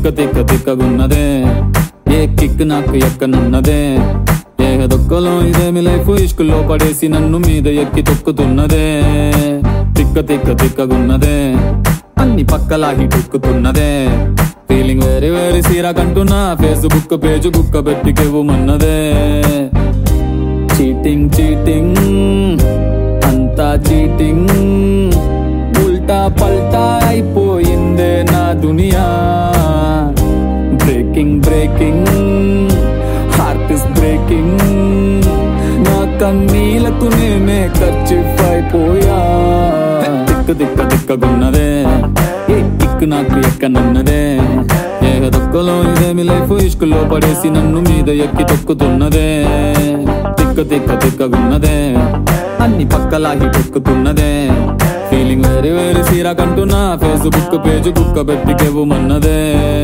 తిక్క తిక్క తిక్కగున్నదే ఏ కిక్ నాకు ఎక్కనున్నదే ఏ దొక్కలో ఇదేమి లైఫ్ ఇష్కుల్లో పడేసి నన్ను మీద ఎక్కి తొక్కుతున్నదే తిక్క తిక్క తిక్కగున్నదే అన్ని పక్కలాగి తొక్కుతున్నదే ఫీలింగ్ వేరే వేరే సీరా కంటున్నా ఫేస్బుక్ పేజ్ బుక్క పెట్టి కెవ్వుమన్నదే చీటింగ్ చీటింగ్ అంతా చీటింగ్ ఉల్టా పల్టా అయిపోయిందే నా దునియా breaking breaking heart is breaking నా కన్నీలకు నేనే ఖర్చు అయిపోయా తిక్క తిక్క తిక్కగున్నదే ఏ కిక్ నాకు ఎక్కనున్నదే ఏ దొక్కలో ఇదేమి లైఫ్ ఇష్కుల్లో పడేసి నన్ను మీద ఎక్కి తొక్కుతున్నదే తిక్క తిక్క తిక్కగున్నదే అన్ని పక్కలాగి తొక్కుతున్నదే ఫీలింగ్ వేరే వేరే సీరా కంటున్నా ఫేస్బుక్ పేజ్ కుక్క పెట్టి కెవ్వుమన్నదే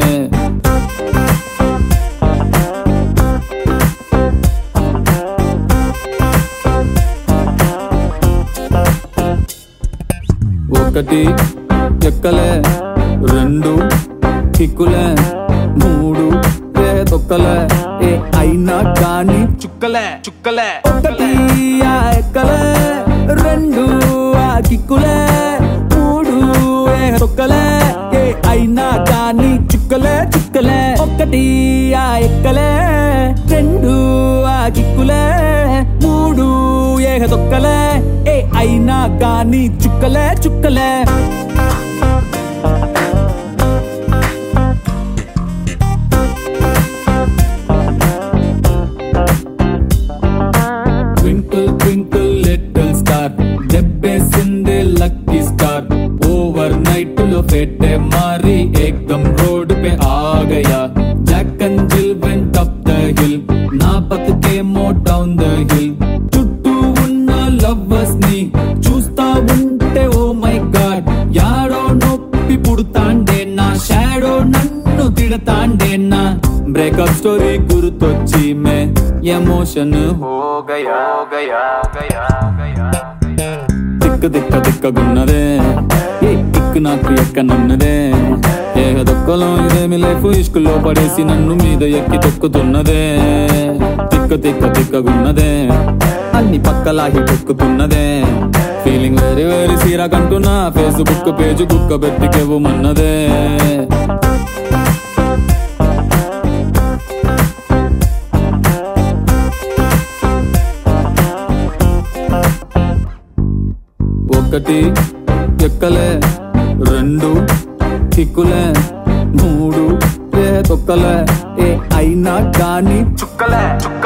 ఒకటి ఎక్కలే రెండు కిక్కులే మూడు ఏ తొక్కలే ఏ అయినా కానీ చుక్కలే చుక్కలే ఒకటి ఆ ఎక్కలే రెండు ఆ కిక్కులే మూడు ఏ తొక్కలే ఏ అయినా కానీ చుక్కలే చుక్కలే ఒకటి ఆ ఎక్కలే రెండు ఆ కిక్కులే మూడు ఏ తొక్కలే ఏ అయినా కానీ చుక్కలే చుక్కలే ట్వింకిల్ ట్వింకిల్ లిటిల్ స్టార్ దెబ్బేసిందే లక్కీ స్టార్ ఓవర్ నైట్ లో పెట్టే మారి ఏకదం రోడ్ पे आ गया Jack and Jill went up the hill నా బతుకేమో డౌన్ ద హిల్ చుట్టూ ఉన్న లవ్వర్స్ ని చూస్తా ఉంటే ఓ మై గాడ్ యాడో నొప్పి పుడుతాండే నా షాడో నన్ను తిడతాండే నా బ్రేకప్ స్టోరీ గుర్తొచ్చి మే ఎమోషన్ హో గయా గయా గయా గయా తిక్క తిక్క తిక్కగున్నదే ఏ కిక్ నాకు ఎక్కనున్నదే ఏ దొక్కలో ఇదేమి లైఫ్ ఇష్కుల్లో పడేసి నన్ను మీద ఎక్కి తొక్కుతున్నదే తిక్క తిక్క తిక్కగున్నదే అన్ని పక్కలాగి తొక్కుతున్నదే ఫీలింగ్ వేరే వేరే సీరా కంటున్నా ఫేస్బుక్ పేజ్ కుక్క పెట్టి కెవ్వుమన్నదే ఒకటి ఎక్కలే రెండు కిక్కులే మూడు ఏ తొక్కలే ఏ అయినా కానీ చుక్కలే చుక్కలే